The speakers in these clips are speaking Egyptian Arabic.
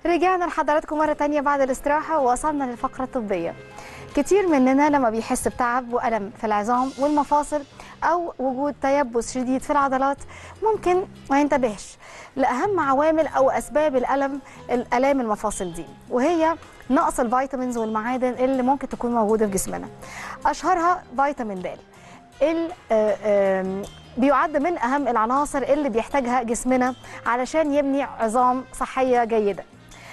رجعنا لحضراتكم مرة تانية بعد الاستراحة ووصلنا للفقرة الطبية كتير مننا لما بيحس بتعب وألم في العظام والمفاصل أو وجود تيبس شديد في العضلات ممكن ما ينتبهش لأهم عوامل أو أسباب الألم الآلام المفاصل دي وهي نقص الفيتامينز والمعادن اللي ممكن تكون موجودة في جسمنا أشهرها فيتامين د ال- آه، آم، بيعد من أهم العناصر اللي بيحتاجها جسمنا علشان يبني عظام صحية جيدة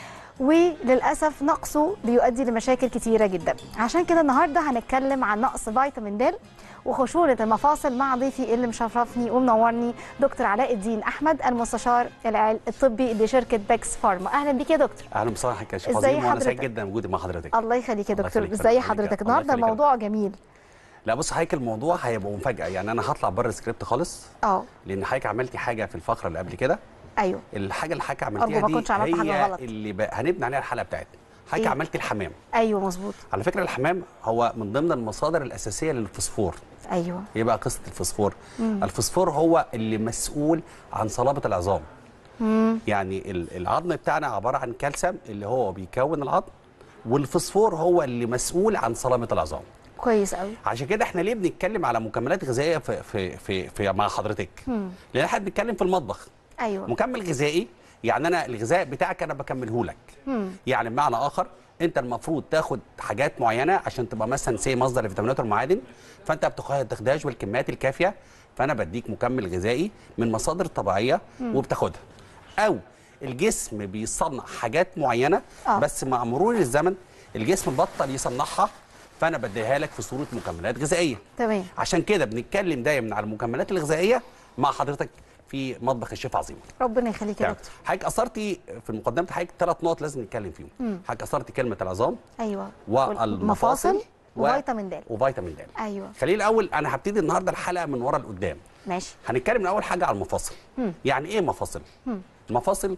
وللاسف نقصه بيؤدي لمشاكل كتيره جدا عشان كده النهارده هنتكلم عن نقص فيتامين د وخشونه المفاصل مع ضيفي اللي مشرفني ومنورني دكتور علاء الدين احمد المستشار العل- الطبي لشركه بيكس فارما اهلا بيك يا دكتور اهلا وسهلا حضرتك يا شيخ ازاي عظيم وانا سعيد حضرتك؟ جدا بوجودي مع حضرتك الله يخليك يا الله دكتور يخليك، ازاي الله يخليك، حضرتك الله النهارده يخليك. الموضوع جميل لا بص حضرتك الموضوع هيبقى مفاجاه يعني انا هطلع بره السكريبت خالص اه لان حضرتك عملتي حاجه في الفقره اللي قبل كده ايوه الحاجه اللي حضرتك أرجو عملتيها ما دي كنتش عملت حاجة هي غلط. اللي ب... هنبني عليها الحلقه بتاعتنا حضرتك إيه؟ عملتي الحمام ايوه مظبوط على فكره الحمام هو من ضمن المصادر الاساسيه للفوسفور ايوه ايه بقى قصه الفوسفور الفوسفور هو اللي مسؤول عن صلابه العظام يعني ال- العظم بتاعنا عباره عن كالسيوم اللي هو بيكون العظم والفوسفور هو اللي مسؤول عن سلامه العظام كويس قوي عشان كده احنا ليه بنتكلم على مكملات غذائيه في في في, في مع حضرتك لان احنا بنتكلم في المطبخ ايوه مكمل غذائي يعني انا الغذاء بتاعك انا بكمله لك يعني بمعنى اخر انت المفروض تاخد حاجات معينه عشان تبقى مثلا سي مصدر الفيتامينات والمعادن فانت ما بتاخدهاش بالكميات الكافيه فانا بديك مكمل غذائي من مصادر طبيعيه وبتاخدها او الجسم بيصنع حاجات معينه آه. بس مع مرور الزمن الجسم بطل يصنعها فانا بديها لك في صوره مكملات غذائيه تمام عشان كده بنتكلم دايما على المكملات الغذائيه مع حضرتك في مطبخ الشيف عظيم ربنا يخليك يا تمام. دكتور حضرتك اثرتي في المقدمه حضرتك ثلاث نقط لازم نتكلم فيهم حضرتك اثرتي كلمه العظام ايوه والمفاصل و- وفيتامين د وفيتامين د ايوه خليني الاول انا هبتدي النهارده الحلقه من ورا لقدام ماشي هنتكلم اول حاجه على المفاصل يعني ايه مفاصل المفاصل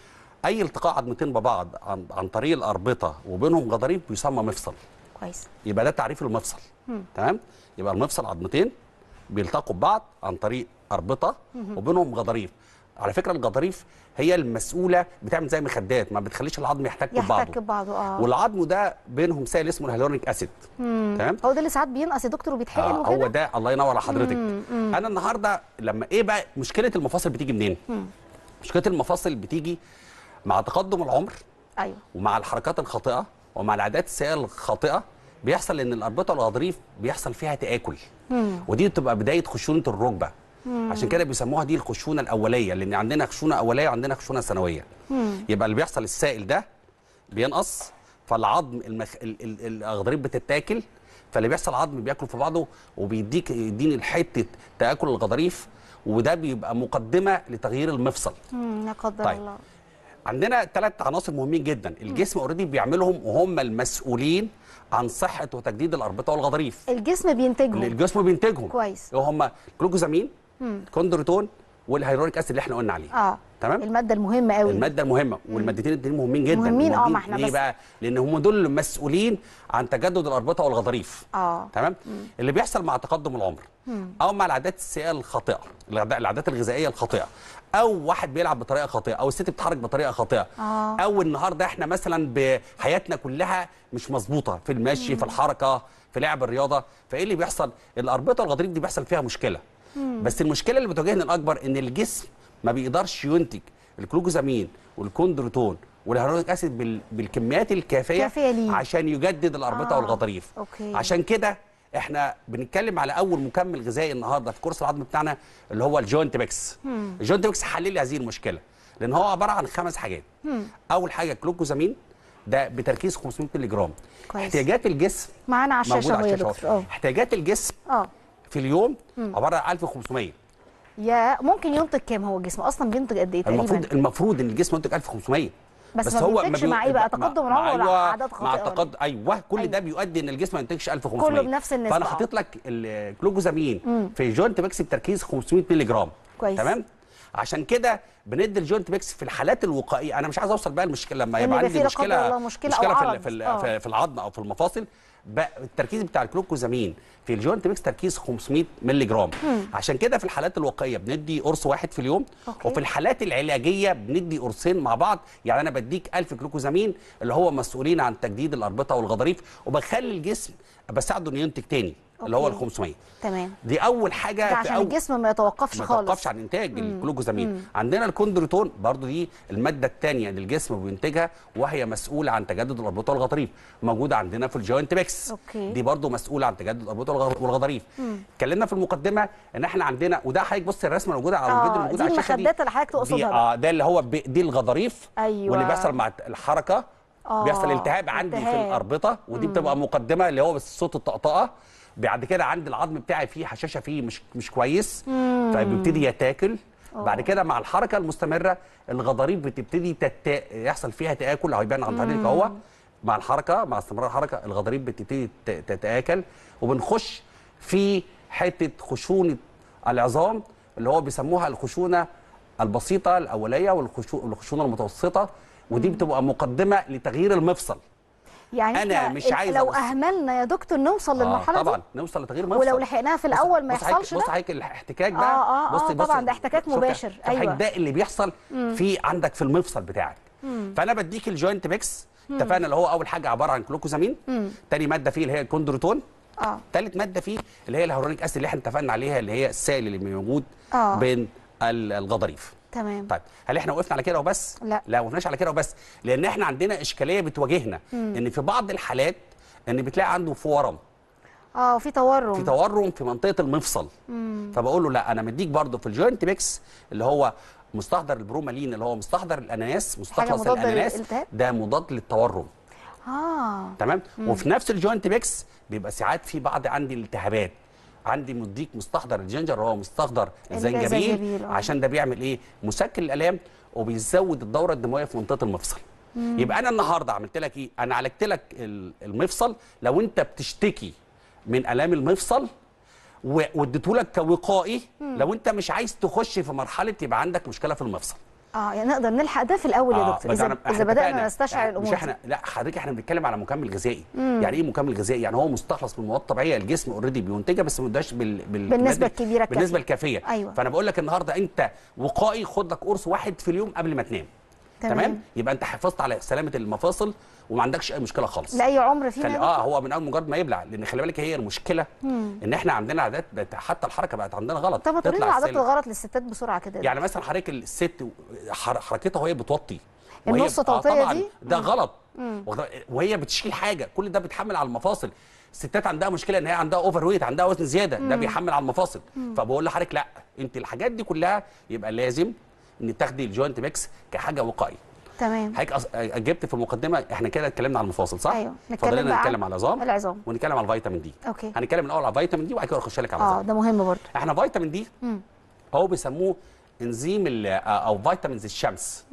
اي التقاء عظمتين ببعض عن, عن طريق الاربطه وبينهم غضاريف بيسمى مفصل كويس يبقى ده تعريف المفصل تمام يبقى المفصل عظمتين بيلتقوا ببعض عن طريق اربطه وبينهم غضاريف على فكره الغضاريف هي المسؤوله بتعمل زي مخدات ما بتخليش العظم يحتك ببعضه يحتك ببعضه اه والعظم ده بينهم سائل اسمه الهيالورونيك اسيد تمام هو ده اللي ساعات بينقص يا دكتور وبيتحقن آه وكده هو ده الله ينور على حضرتك انا النهارده لما ايه بقى مشكله المفاصل بتيجي منين مشكله المفاصل بتيجي مع تقدم العمر ايوه ومع الحركات الخاطئه ومع العادات السيئه الخاطئه بيحصل ان الاربطه والغضاريف بيحصل فيها تاكل ودي بتبقى بدايه خشونه الركبه عشان كده بيسموها دي الخشونه الاوليه لان عندنا خشونه اوليه وعندنا خشونه ثانويه يبقى اللي بيحصل السائل ده بينقص فالعظم المخ... ال... ال... الغضاريف بتتاكل فاللي بيحصل عظم بياكل في بعضه وبيديك يديني حته تاكل الغضاريف وده بيبقى مقدمه لتغيير المفصل امم لا قدر طيب. الله عندنا ثلاث عناصر مهمين جدا الجسم اوريدي بيعملهم وهم المسؤولين عن صحه وتجديد الاربطه والغضاريف الجسم بينتجهم الجسم بينتجهم كويس. وهم الجلوكوزامين كوندروتون والهيرونيك اسيد اللي احنا قلنا عليه اه تمام الماده المهمه قوي الماده المهمه والمادتين التانيين مهمين جدا مهمين، آه، مهمين ما إحنا ليه بس- بقى لان هم دول المسؤولين عن تجدد الاربطه والغضاريف اه تمام اللي بيحصل مع تقدم العمر او مع العادات السيئه الخاطئه العادات العادات الغذائيه الخاطئه او واحد بيلعب بطريقه خاطئه او الست بتتحرك بطريقه خاطئه آه. او النهارده احنا مثلا بحياتنا كلها مش مظبوطه في المشي في الحركه في لعب الرياضه فايه اللي بيحصل الاربطه والغضاريف دي بيحصل فيها مشكله بس المشكله اللي بتواجهنا الاكبر ان الجسم ما بيقدرش ينتج الجلوكوزامين والكوندروتون والهيرونيك اسيد بال... بالكميات الكافيه كافية ليه. عشان يجدد الاربطه آه. والغضاريف أوكي. عشان كده احنا بنتكلم على اول مكمل غذائي النهارده في كورس العظم بتاعنا اللي هو الجوينت بيكس الجوينت بيكس حل لي هذه المشكله لان هو عباره عن خمس حاجات اول حاجه جلوكوزامين ده بتركيز 500 مللي جرام كويس. احتياجات الجسم معانا على الشاشه موجوده اهو على يا الشاشه دكتور أهو. اه احتياجات الجسم اه في اليوم عباره عن 1500 يا ممكن ينتج كام هو الجسم اصلا بينتج قد ايه تقريبا المفروض المفروض ان الجسم ينتج 1500 بس ما بينتجش مع إيه بقى؟ تقدم العمر ولا أيوة عادات مع خاطئة ولا التقدم ايوه كل أيوة. ده بيؤدي ان الجسم ما ينتجش 1500 كله بنفس النسبة، فانا آه. حاطط لك الجلوكوزامين في جوينت بيكس بتركيز 500 مللي جرام كويس. تمام عشان كده بندي الجوينت ميكس في الحالات الوقائيه انا مش عايز اوصل بقى المشكله لما إن يبقى يبقى عندي في لا مشكله قدر الله مشكلة أو مشكله في عرض. ال- في, ال- آه. في, في العظم او في المفاصل بقى التركيز بتاع الجلوكوزامين في الجوينت ميكس تركيز 500 مللي جرام عشان كده في الحالات الوقائيه بندي قرص واحد في اليوم أوكي. وفي الحالات العلاجيه بندي قرصين مع بعض يعني انا بديك 1000 جلوكوزامين اللي هو مسؤولين عن تجديد الاربطه والغضاريف وبخلي الجسم بساعده انه ينتج تاني اللي هو ال أوكي. 500 تمام دي اول حاجه ده في عشان أول الجسم ما يتوقفش ما خالص توقفش عن انتاج الجلوكوزامين عندنا الكوندروتون برضو دي الماده الثانيه اللي الجسم بينتجها وهي مسؤوله عن تجدد الاربطه والغضاريف موجوده عندنا في الجوينت ميكس أوكي. دي برضو مسؤوله عن تجدد الاربطه والغ- والغضاريف اتكلمنا في المقدمه ان احنا عندنا وده حضرتك بص الرسمه الموجوده على آه، الفيديو الموجود دي على الشاشه المخدات اللي حضرتك تقصدها دي بقى. اه ده اللي هو ب... دي الغضاريف أيوة. واللي بيحصل مع الحركه آه، بيحصل التهاب عندي في التهاب. الاربطه ودي بتبقى مقدمه اللي هو بس صوت الطقطقه بعد كده عند العظم بتاعي فيه هشاشه فيه مش مش كويس فبيبتدي يتاكل بعد كده مع الحركه المستمره الغضاريف بتبتدي تت... يحصل فيها تاكل هيبان عن طريق اهو مع الحركه مع استمرار الحركه الغضاريف بتبتدي ت- تتاكل وبنخش في حته خشونه العظام اللي هو بيسموها الخشونه البسيطه الاوليه والخشو- والخشونه المتوسطه ودي بتبقى مقدمه لتغيير المفصل يعني أنا إحنا مش عايز لو أبص. اهملنا يا دكتور نوصل للمرحله آه طبعا دي نوصل لتغيير مفصل ولو لحقناها في بص- الاول ما بص حضرتك- يحصلش بص ده حضرتك الاحتكاك ده آه، آه، آه، بص بص طبعاً ده احتكاك شوف- مباشر، شوف حضرتك أيوة. ده اللي بيحصل في عندك في المفصل بتاعك فانا بديك الجوينت ميكس اتفقنا اللي هو اول حاجه عباره عن جلوكوزامين تاني ماده فيه اللي هي الكوندروتون اه تالت ماده فيه اللي هي الهيرونيك اسيد اللي احنا اتفقنا عليها اللي هي السائل اللي موجود آه. بين ال- الغضاريف تمام طيب هل احنا وقفنا على كده وبس؟ لا. لا ما وقفناش على كده وبس لان احنا عندنا اشكاليه بتواجهنا ان في بعض الحالات ان بتلاقي عنده في ورم اه وفي تورم في تورم في منطقه المفصل فبقول له لا انا مديك برضه في الجوينت ميكس اللي هو مستحضر البرومالين اللي هو مستحضر الاناناس مستخلص مضادة الاناناس للالتهاب؟ ده مضاد للتورم اه تمام وفي نفس الجوينت ميكس بيبقى ساعات في بعض عندي التهابات عندي مديك مستحضر الجنجر هو مستحضر الزنجبيل، الزنجبيل آه. عشان ده بيعمل ايه مسكن الالام وبيزود الدوره الدمويه في منطقه المفصل يبقى انا النهارده عملت لك ايه انا عالجت لك ال- المفصل لو انت بتشتكي من الام المفصل و- واديته لك كوقائي لو انت مش عايز تخش في مرحله يبقى عندك مشكله في المفصل اه يعني نقدر نلحق ده في الاول يا آه، دكتور بس اذا أنا- إحنا اذا بدانا اتفقنا. نستشعر إحنا- الامور مش دي. احنا لا حضرتك احنا بنتكلم على مكمل غذائي يعني ايه مكمل غذائي يعني هو مستخلص من مواد طبيعيه الجسم اوريدي بينتجها بس ما اداش بال... بال... بالنسبة بالمادة- الكبيرة بالنسبه الكافية. الكافيه أيوة. فانا بقول لك النهارده انت وقائي خد لك قرص واحد في اليوم قبل ما تنام تمام. تمام يبقى انت حافظت على سلامه المفاصل وما عندكش اي مشكله خالص لاي عمر فينا خلي يا اه دكتور؟ هو من اول مجرد ما يبلع لان خلي بالك هي المشكله ان احنا عندنا عادات بقت حتى الحركه بقت عندنا غلط طب ما تقولي لنا تطلع عادات السلم. الغلط للستات بسرعه كده يعني مثلا حضرتك الست حر- حركتها وهي بتوطي وهي- النص آه توطية طبعاً دي؟ ده غلط واخدة- وهي بتشيل حاجه كل ده بتحمل على المفاصل الستات عندها مشكله ان هي عندها اوفر ويت عندها وزن زياده ده بيحمل على المفاصل فبقول لحضرتك لا انت الحاجات دي كلها يبقى لازم ان تاخدي الجوينت ميكس كحاجه وقائيه تمام حضرتك أص- جبت في المقدمه احنا كده اتكلمنا على المفاصل صح؟ أيوة. نتكلم فضلنا بقى نتكلم على العظام العظام. ونتكلم على الفيتامين دي أوكي. هنتكلم الاول على الفيتامين دي وبعد كده نخش لك على اه العظام ده مهم برضه احنا فيتامين دي هو بيسموه انزيم ال- او فيتامينز الشمس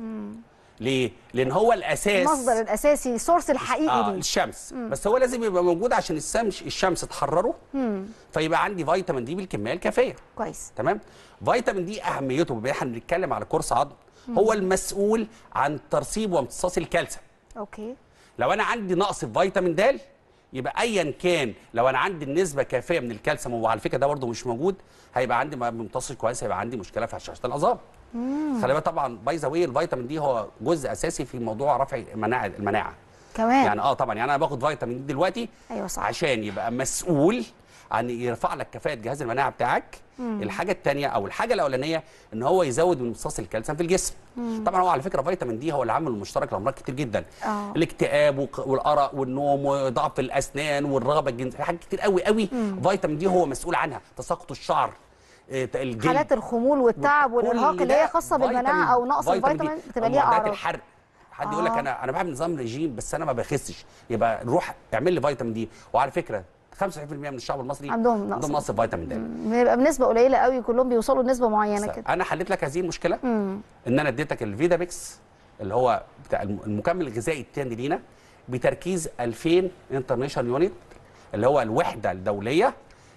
ليه؟ لان هو الاساس المصدر الاساسي السورس الحقيقي آه ليه الشمس بس هو لازم يبقى موجود عشان الشمس الشمس تحرره فيبقى عندي فيتامين دي بالكميه الكافيه كويس تمام فيتامين دي اهميته بما احنا بنتكلم على كورس عظم هو المسؤول عن ترسيب وامتصاص الكالسيوم اوكي لو انا عندي نقص في فيتامين د يبقى ايا كان لو انا عندي النسبه كافيه من الكالسيوم وعلى فكره ده برده مش موجود هيبقى عندي ما بيمتصش كويس هيبقى عندي مشكله في هشاشه العظام خلي بالك طبعا باي ذا واي الفيتامين دي هو جزء اساسي في موضوع رفع مناعه المناعه كمان يعني اه طبعا يعني انا باخد فيتامين دي دلوقتي أيوة صح. عشان يبقى مسؤول عن يرفع لك كفاءه جهاز المناعه بتاعك الحاجه الثانيه او الحاجه الاولانيه ان هو يزود من امتصاص الكالسيوم في الجسم طبعا هو على فكره فيتامين دي هو العامل المشترك لامراض كتير جدا آه. الاكتئاب وق- والارق والنوم وضعف الاسنان والرغبه الجنسيه في حاجات كتير قوي قوي فيتامين دي هو مسؤول عنها تساقط الشعر آه، الجلد حالات الخمول والتعب والارهاق كل اللي هي ده خاصه فيتامين- بالمناعه او نقص فيتامين دي. الفيتامين بتبقى ليها معدات اعراض الحرق حد يقول لك آه. انا انا بعمل نظام رجيم بس انا ما بخسش يبقى روح اعمل لي فيتامين دي وعلى فكره 95% من الشعب المصري عندهم نقص. عندهم نقص في فيتامين د بيبقى بنسبه قليله قوي كلهم بيوصلوا لنسبه معينه كده انا حليت لك هذه المشكله ان انا اديتك الفيدابيكس اللي هو بتاع الم- المكمل الغذائي الثاني لينا بتركيز 2000 انترناشونال يونت اللي هو الوحده الدوليه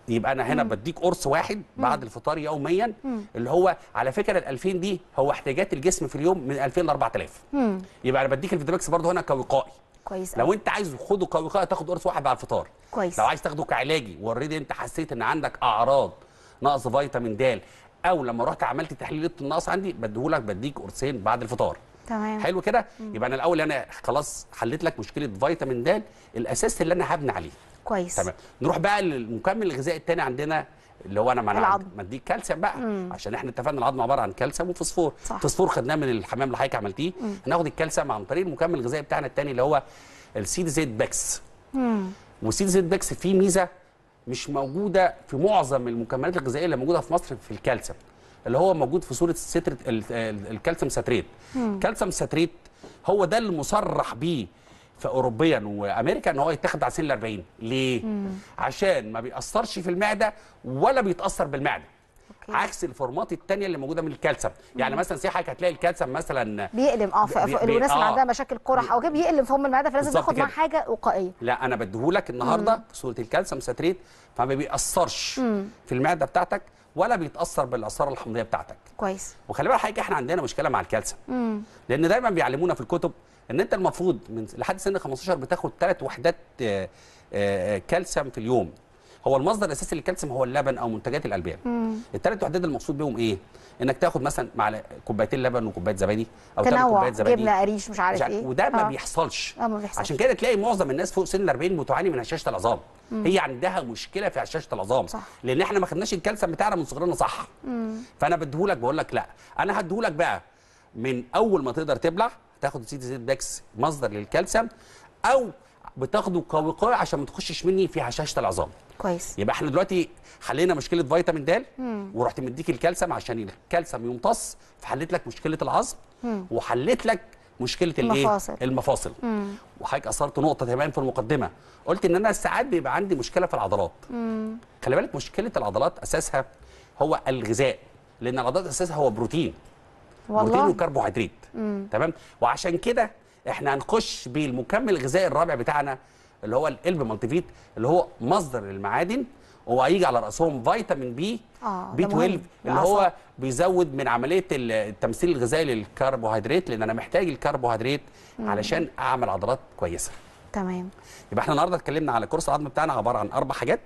يبقى انا هنا بديك قرص واحد بعد الفطار يوميا اللي هو على فكره ال 2000 دي هو احتياجات الجسم في اليوم من 2000 ل 4000 يبقى انا بديك الفيتاميكس برضه هنا كوقائي كويس لو أوي. انت عايز خده كوقائي تاخد قرص واحد بعد الفطار كويس. لو عايز تاخده كعلاجي واوريدي انت حسيت ان عندك اعراض نقص فيتامين د او لما رحت عملت تحليل لقيت النقص عندي بديهولك بديك قرصين بعد الفطار تمام حلو كده يبقى انا الاول انا خلاص حليت لك مشكله فيتامين د الاساس اللي انا هبني عليه كويس تمام نروح بقى للمكمل الغذائي الثاني عندنا اللي هو انا مع العظم. مديك كالسيوم بقى عشان احنا اتفقنا العظم عباره عن كالسيوم وفوسفور صح. فوسفور خدناه من الحمام اللي حضرتك عملتيه هناخد الكالسيوم عن طريق المكمل الغذائي بتاعنا الثاني اللي هو السيد زيت باكس والسيد زيت باكس فيه ميزه مش موجوده في معظم المكملات الغذائيه اللي موجوده في مصر في الكالسيوم اللي هو موجود في صوره الستر ال- ال- الكالسيوم ساتريت الكالسيوم ساتريت هو ده اللي مصرح بيه في اوروبيا وامريكا ان هو يتاخد على سن ال 40 ليه؟ عشان ما بيأثرش في المعده ولا بيتأثر بالمعده أوكي. عكس الفورمات الثانيه اللي موجوده من الكالسيوم يعني مثلا سي حضرتك هتلاقي الكالسيوم مثلا بيقلم اه ف- بي- ف- بي- الناس اللي آه. عندها مشاكل قرح او كده بيقلم في ام المعده فلازم بالظبط تاخد معاه كده. حاجه وقائيه لا انا بديهولك النهارده في صوره الكالسيوم ساتريت فما بيأثرش في المعده بتاعتك ولا بيتأثر بالاثار الحمضيه بتاعتك كويس وخلي بالك حضرتك احنا عندنا مشكله مع الكالسيوم لان دايما بيعلمونا في الكتب ان انت المفروض من لحد سن 15 بتاخد ثلاث وحدات آه، آه، كالسيوم في اليوم هو المصدر الاساسي للكالسيوم هو اللبن او منتجات الالبان الثلاث وحدات المقصود بيهم ايه انك تاخد مثلا مع كوبايتين لبن وكوبايه زبادي او ثلاث تنوع كوبايات زبادي جبنه قريش مش عارف مش عارف- ايه وده ما آه. بيحصلش اه ما بيحصلش عشان كده تلاقي معظم الناس فوق سن ال 40 بتعاني من هشاشه العظام هي عندها مشكله في هشاشه العظام صح. لان احنا ما خدناش الكالسيوم بتاعنا من صغرنا صح فانا بديهولك بقول لك لا انا هديهولك بقى من اول ما تقدر تبلع تاخد سيدي زيت باكس مصدر للكالسيوم او بتاخده كوقايه عشان ما تخشش مني في هشاشه العظام كويس يبقى احنا دلوقتي حلينا مشكله فيتامين د ورحت مديك الكالسيوم عشان الكالسيوم يمتص فحليت لك مشكله العظم وحليت لك مشكله الايه المفاصل. المفاصل وحضرتك اثرت نقطه كمان في المقدمه قلت ان انا ساعات بيبقى عندي مشكله في العضلات خلي بالك مشكله العضلات اساسها هو الغذاء لان العضلات اساسها هو بروتين بروتين والله وكربوهيدرات تمام وعشان كده احنا هنخش بالمكمل الغذائي الرابع بتاعنا اللي هو القلب مالتيفيت اللي هو مصدر للمعادن وهيجي على راسهم فيتامين بي آه، بي ده مهم 12 اللي هو للأعصاب. بيزود من عمليه ال- التمثيل الغذائي للكربوهيدرات لان انا محتاج الكربوهيدرات علشان اعمل عضلات كويسه تمام يبقى احنا النهارده اتكلمنا على كورس العظم بتاعنا عباره عن اربع حاجات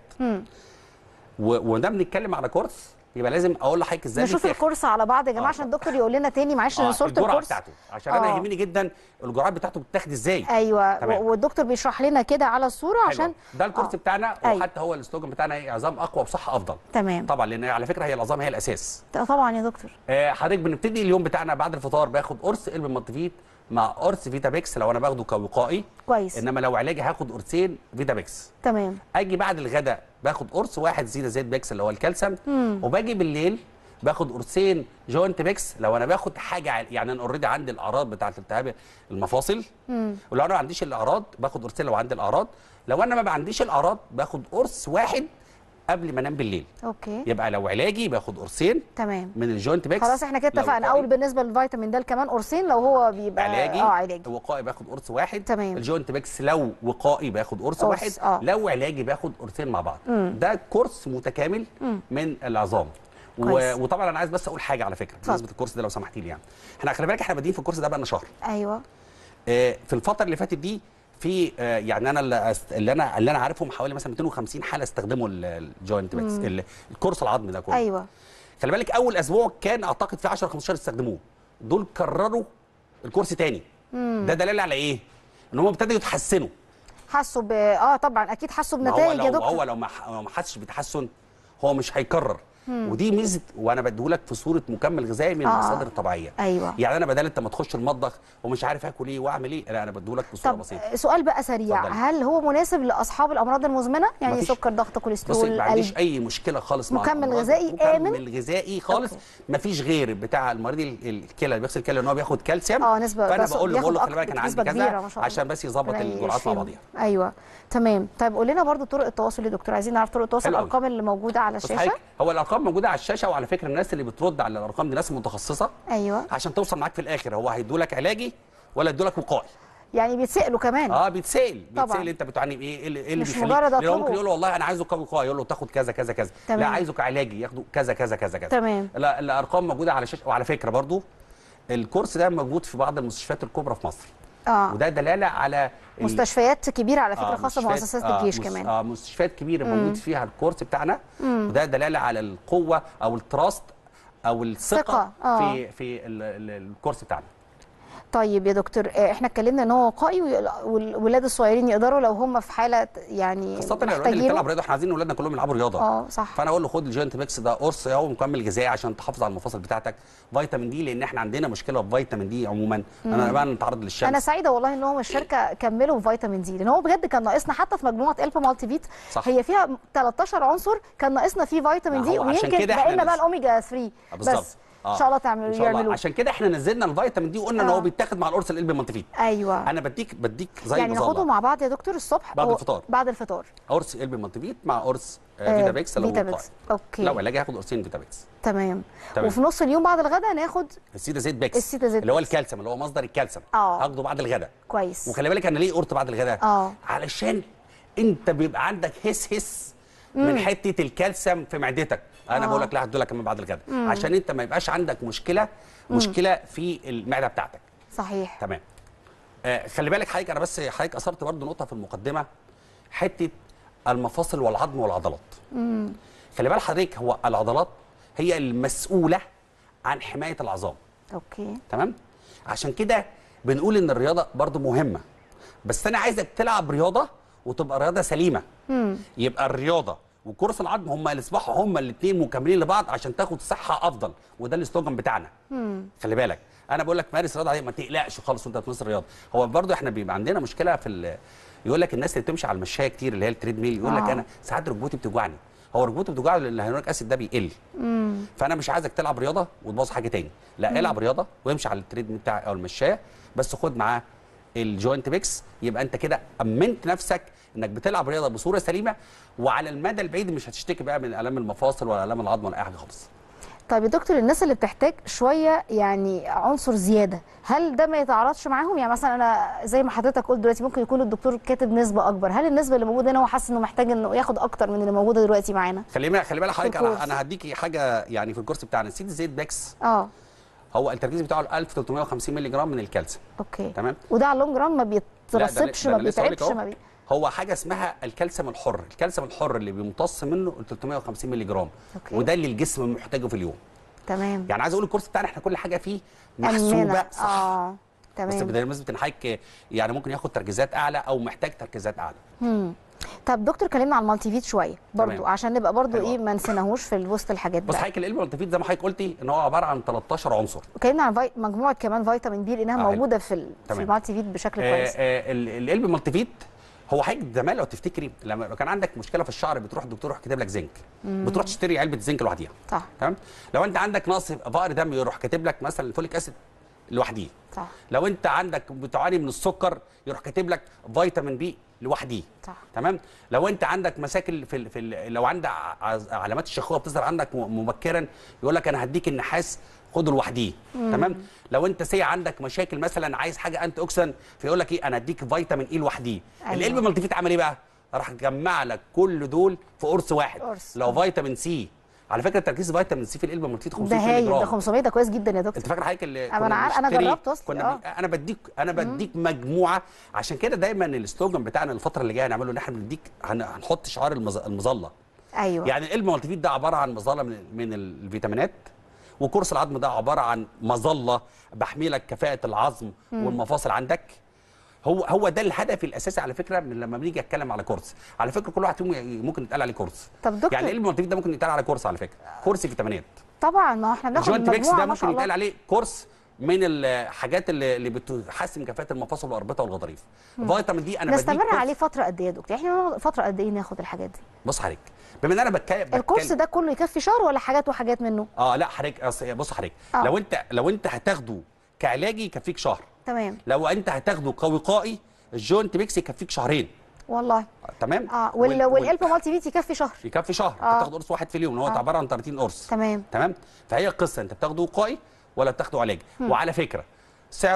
و- وده بنتكلم على كورس يبقى لازم اقول لحضرتك ازاي نشوف بيتاخد. الكورس على بعض يا جماعه آه. عشان الدكتور يقول لنا تاني معلش آه لان صوره الجرعه الكورس بتاعته عشان انا آه. يهمني جدا الجرعات بتاعته بتتاخد ازاي ايوه تمام. و- والدكتور بيشرح لنا كده على الصوره حلو. عشان ده الكورس آه. بتاعنا أيوة. وحتى هو السلوجان بتاعنا ايه عظام اقوى وصحه افضل تمام طبعا لان على فكره هي العظام هي الاساس طبعا يا دكتور آه، حضرتك بنبتدي اليوم بتاعنا بعد الفطار باخد قرص قلب مالتيفيت مع قرص فيتابيكس لو انا باخده كوقائي كويس انما لو علاجي هاخد قرصين فيتابيكس تمام اجي بعد الغداء باخد قرص واحد زيادة زيت بيكس اللي هو الكالسيوم وباجي بالليل باخد قرصين جوينت بيكس لو انا باخد حاجه ع- يعني انا اوريدي عندي الاعراض بتاعه التهاب المفاصل ولو انا ما عنديش الاعراض باخد قرصين لو عندي الاعراض لو انا ما عنديش الاعراض باخد قرص واحد قبل ما انام بالليل اوكي يبقى لو علاجي باخد قرصين تمام من الجوينت بيكس خلاص احنا كده لو اتفقنا وقائي- اول بالنسبه للفيتامين د كمان قرصين لو هو بيبقى علاجي اه علاجي وقائي باخد قرص واحد تمام. الجوينت بيكس لو وقائي باخد قرص, قرص، واحد آه. لو علاجي باخد قرصين مع بعض ده كورس متكامل من العظام كويس. و... وطبعا انا عايز بس اقول حاجه على فكره بالنسبه للكورس ده لو سمحتي لي يعني احنا خلي بالك احنا بادئين في الكورس ده بقى شهر ايوه آه، في الفتره اللي فاتت دي في آه، يعني انا اللي أست- اللي انا اللي انا عارفهم حوالي مثلا 250 حاله استخدموا ال- الجوينت بيكس ال- الكورس العظمي ده كله ايوه خلي بالك اول اسبوع كان اعتقد في 10 15 استخدموه دول كرروا الكورس تاني ده دليل على ايه ان هم ابتدوا يتحسنوا حسوا ب اه طبعا اكيد حسوا ما هو بنتائج يا لو دكتور هو لو ما ح- لو ما حسش بتحسن هو مش هيكرر ودي ميزه وانا بديهولك في صوره مكمل غذائي من آه. المصادر الطبيعيه ايوه يعني انا بدل انت ما تخش المطبخ ومش عارف اكل ايه واعمل ايه لا انا بديهولك بصوره طب بسيطه سؤال بقى سريع اتفضلي. هل هو مناسب لاصحاب الامراض المزمنه يعني مفيش. سكر ضغط بصي كوليسترول ما عنديش قلب اي مشكله خالص مع مكمل الأمراض. غذائي آمن؟ مكمل غذائي خالص أوكي. ما فيش غير بتاع المريض ال- الكلى اللي بيغسل الكلى ان هو بياخد كالسيوم اه نسبه فانا بس بقول له بياخد بقول له خلي أكتر- بالك انا نسبة عندي كبيرة كذا ما شاء الله. عشان بس يظبط ربنا الجرعات مع يشفيهم. بعضيها ايوه تمام طيب قول لنا برضو طرق التواصل يا دكتور عايزين نعرف طرق التواصل حلو أوي. الارقام اللي موجوده على بص الشاشه حضرتك هو الارقام موجوده على الشاشه وعلى فكره الناس اللي بترد على الارقام دي ناس متخصصه ايوه عشان توصل معاك في الاخر هو هيدولك علاجي ولا يدولك وقائي يعني بيتسالوا كمان اه بيتسال طبعاً. بيتسال انت بتعاني بايه ايه اللي إيه اللي مش بيخليك مجرد لأن هو أطلبه. ممكن يقول له والله انا عايزه قوي قوي يقول له تاخد كذا كذا كذا تمام. لا عايزه كعلاجي ياخدوا كذا كذا كذا كذا كذا تمام. لا الارقام موجوده على شاشه وعلى فكره برضو الكورس ده موجود في بعض المستشفيات الكبرى في مصر اه وده دلاله على ال- مستشفيات كبيره على فكره آه، خاصه مستشفيات- مؤسسات آه، الجيش مس- كمان اه مستشفيات كبيره موجود فيها الكورس بتاعنا وده دلاله على القوه او التراست او الثقه ثقة، آه. في في ال- ال- الكورس بتاعنا طيب يا دكتور آه، احنا اتكلمنا ان هو وقائي وي- والولاد الصغيرين يقدروا لو هم في حاله يعني خاصه الولاد اللي محتاجينه. بتلعب رياضه احنا عايزين اولادنا كلهم يلعبوا رياضه اه صح فانا اقول له خد الجوينت ميكس ده قرص اهو مكمل غذائي عشان تحافظ على المفاصل بتاعتك فيتامين دي لان احنا عندنا مشكله في فيتامين دي عموما انا بقى نتعرض للشمس انا سعيده والله ان هو الشركه كملوا فيتامين دي لان هو بجد كان ناقصنا حتى في مجموعه الفا مالتي فيت صح. هي فيها 13 عنصر كان ناقصنا فيه فيتامين ما دي هو عشان ويمكن كده إحنا بقينا بقى نز- الاوميجا 3 بالظبط. بس آه. ان شاء الله ان تعملوا شاء الله يعملوه عشان كده احنا نزلنا الفيتامين دي وقلنا ان آه. هو بيتاخد مع القرص القلبي المالتيفيت ايوه انا بديك بديك زي يعني مظلة. ناخده مع بعض يا دكتور الصبح بعد هو- الفطار. بعد الفطار قرص قلبي مالتيفيت مع قرص آه، آه، فيتا بيكس لو فيتا وقائي. بيكس. أوكي. لو علاجي هاخد قرصين فيتا بيكس تمام. تمام. وفي نص اليوم بعد الغداء ناخد السيدا زيت بيكس السيدا زيت اللي هو بيكس. الكالسيوم اللي هو مصدر الكالسيوم آه. هاخده بعد الغداء كويس وخلي بالك انا ليه قرط بعد الغداء آه. علشان انت بيبقى عندك هس هس من حته الكالسيوم في معدتك انا آه. بقول لك لا هدولك كمان بعد الغداء عشان انت ما يبقاش عندك مشكله مشكله في المعده بتاعتك صحيح تمام آه خلي بالك حضرتك انا بس حضرتك اثرت برضه نقطه في المقدمه حته المفاصل والعظم والعضلات خلي بالك حضرتك هو العضلات هي المسؤوله عن حمايه العظام اوكي تمام عشان كده بنقول ان الرياضه برضو مهمه بس انا عايزك تلعب رياضه وتبقى رياضه سليمه يبقى الرياضه وكرة العظم هما اللي يصبحوا هما الاثنين مكملين لبعض عشان تاخد صحه افضل وده السلوجان بتاعنا خلي بالك انا بقول لك مارس رياضه ما تقلقش خالص وانت بتمارس الرياضه هو برضو احنا بيبقى عندنا مشكله في ال- يقول لك الناس اللي بتمشي على المشايه كتير اللي هي التريد ميل يقول لك آه. انا ساعات ركبتي بتوجعني هو ركبته بتوجعه لان الهيرونيك اسيد ده بيقل فانا مش عايزك تلعب رياضه وتبوظ حاجه تاني لا العب رياضه وامشي على التريد ميل بتاعك او المشايه بس خد معاه الجوينت بيكس يبقى انت كده امنت نفسك انك بتلعب رياضه بصوره سليمه وعلى المدى البعيد مش هتشتكي بقى من الام المفاصل ولا الام العظم ولا اي حاجه خالص طيب يا دكتور الناس اللي بتحتاج شويه يعني عنصر زياده هل ده ما يتعارضش معاهم يعني مثلا انا زي ما حضرتك قلت دلوقتي ممكن يكون الدكتور كاتب نسبه اكبر هل النسبه اللي موجوده هنا هو حاسس انه محتاج انه ياخد اكتر من اللي موجوده دلوقتي معانا خلي بالك خلي بالك حضرتك الكورس. انا انا هديكي حاجه يعني في الكورس بتاعنا سيد زيت بيكس اه هو التركيز بتاعه 1350 مللي جرام من الكالسيوم اوكي تمام وده على اللونج ران ما لا، ده- بيترسبش ده ما أنا لسه هقولك بيتعبش أهو. ما بي... هو حاجه اسمها الكالسيوم الحر الكالسيوم الحر اللي بيمتص منه ال 350 مللي جرام أوكي. وده اللي الجسم محتاجه في اليوم تمام يعني عايز اقول الكورس بتاعنا احنا كل حاجه فيه محسوبه أمنة. صح اه بس تمام بنسبه ان حضرتك يعني ممكن ياخد تركيزات اعلى او محتاج تركيزات اعلى طب دكتور كلمنا عن المالتي فيت شويه برضو تمام. عشان نبقى برضو حلو ايه أوي. ما نسيناهوش في وسط الحاجات بص بقى حضرتك العلم والتفيد زي ما حضرتك قلتي ان هو عباره عن 13 عنصر وكلمنا عن في... مجموعه كمان فيتامين بي لانها آه، حلو. موجوده في ال... في تمام. المالتي فيت بشكل آه، كويس آه، ال- القلب مالتيفيت هو حضرتك زمان لو تفتكري لما لو كان عندك مشكله في الشعر بتروح الدكتور يروح كاتب لك زنك بتروح تشتري علبه زنك لوحديها صح تمام لو انت عندك نقص فقر دم يروح كاتب لك مثلا الفوليك اسيد لوحديه صح لو انت عندك بتعاني من السكر يروح كاتب لك فيتامين بي لوحديه صح. تمام لو انت عندك مشاكل في ال في ال لو عندك ع- علامات الشيخوخه بتظهر عندك م- مبكرا يقول لك انا هديك النحاس خده لوحديه تمام لو انت سي عندك مشاكل مثلا عايز حاجه انتي اوكسيدنت فيقول لك ايه انا هديك فيتامين اي لوحديه أيوة. القلب مالتيفيت عمل ايه بقى راح جمع لك كل دول في قرص واحد قرص. لو فيتامين سي على فكره تركيز فيتامين سي في القلب مالتيفيت ده 500 مللي هايل ده جرام 500 ده كويس جدا يا انت دكتور فاكر حضرتك اللي أنا كنا عارف- أنا بنشتري- جربت أصلي، كنا آه. بن- انا بديك انا بديك مجموعه عشان كده دايما السلوجان بتاعنا الفتره اللي جايه هنعمله ان احنا بنديك هن- هنحط شعار المز... المظله ايوه يعني القلب مالتيفيت ده عباره عن مظله من, من الفيتامينات وكورس العظم ده عباره عن مظله بحمي لك كفاءه العظم والمفاصل عندك هو هو ده الهدف الاساسي على فكره من لما بنيجي اتكلم على كورس على فكره كل واحد فيهم ممكن يتقال عليه كورس طب دكتور يعني القلب مالتيفيت ده ممكن يتقال على كورس على فكره كورس فيتامينات طبعا ما هو احنا بناخد الجوينت ميكس مجموعه ده ما شاء ممكن يتقال الله عليه كورس من الحاجات اللي, اللي بتحسن كفاءه المفاصل والاربطه والغضاريف فيتامين دي انا بديك نستمر كورس- عليه فتره قد ايه يا دكتور احنا فتره قد ايه ناخد الحاجات دي بص حضرتك بما ان انا بتكلم الكورس ده كله يكفي شهر ولا حاجات وحاجات منه اه لا حضرتك أص- بص حضرتك آه. لو انت لو انت هتاخده كعلاجي يكفيك شهر تمام لو انت هتاخده كوقائي الجوينت ميكس يكفيك شهرين والله آه، تمام اه وال... والالف مالتي فيت يكفي شهر يكفي شهر آه. بتاخد قرص واحد في اليوم هو آه. عباره عن 30 قرص تمام تمام فهي القصه انت بتاخده وقائي ولا بتاخده علاجي وعلى فكره سعره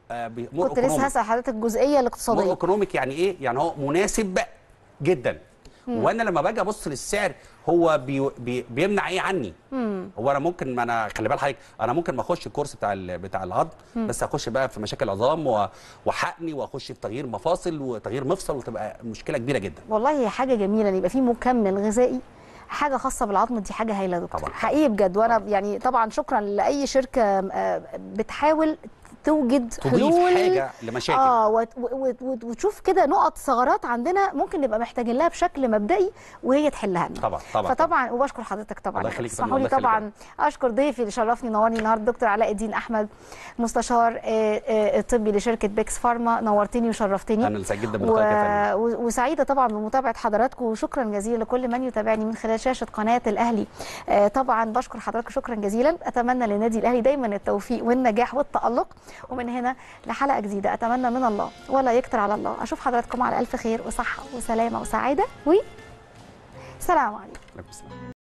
مور كنت لسه هسال حضرتك الجزئيه مور الاقتصاديه ايكونوميك يعني ايه يعني هو مناسب جدا وانا لما باجي ابص للسعر هو بي بي بيمنع ايه عني هو انا ممكن ما انا خلي بال حضرتك انا ممكن ما اخش الكورس بتاع ال- بتاع العظم بس اخش بقى في مشاكل عظام و- وحقني واخش في تغيير مفاصل وتغيير مفصل وتبقى مشكله كبيره جدا والله هي حاجه جميله ان يبقى في مكمل غذائي حاجه خاصه بالعظم دي حاجه هايله يا دكتور طبعاً. حقيقي بجد وانا يعني طبعا شكرا لاي شركه آه، بتحاول توجد تضيف حلول حاجه لمشاكل اه وت- وت- وت- وتشوف كده نقط ثغرات عندنا ممكن نبقى محتاجين لها بشكل مبدئي وهي تحلها لنا طبعا طبعا فطبعا وبشكر حضرتك طبعا الله يخليك يا فندم، اسمحوا لي الله يخليك طبعا اشكر ضيفي اللي شرفني نورني النهارده دكتور علاء الدين احمد مستشار آه، آه، الطبي لشركه بيكس فارما نورتني وشرفتني انا سعيد جدا و... بلقائك يا فندم و- وسعيده طبعا بمتابعه حضراتكم وشكرا جزيلا لكل من يتابعني من خلال شاشه قناه الاهلي آه، طبعا بشكر حضراتكم شكرا جزيلا اتمنى للنادي الاهلي دايما التوفيق والنجاح والتالق ومن هنا لحلقه جديده اتمنى من الله ولا يكتر على الله اشوف حضراتكم على الف خير وصحه وسلامه وسعاده و سلام عليكم عليكم السلام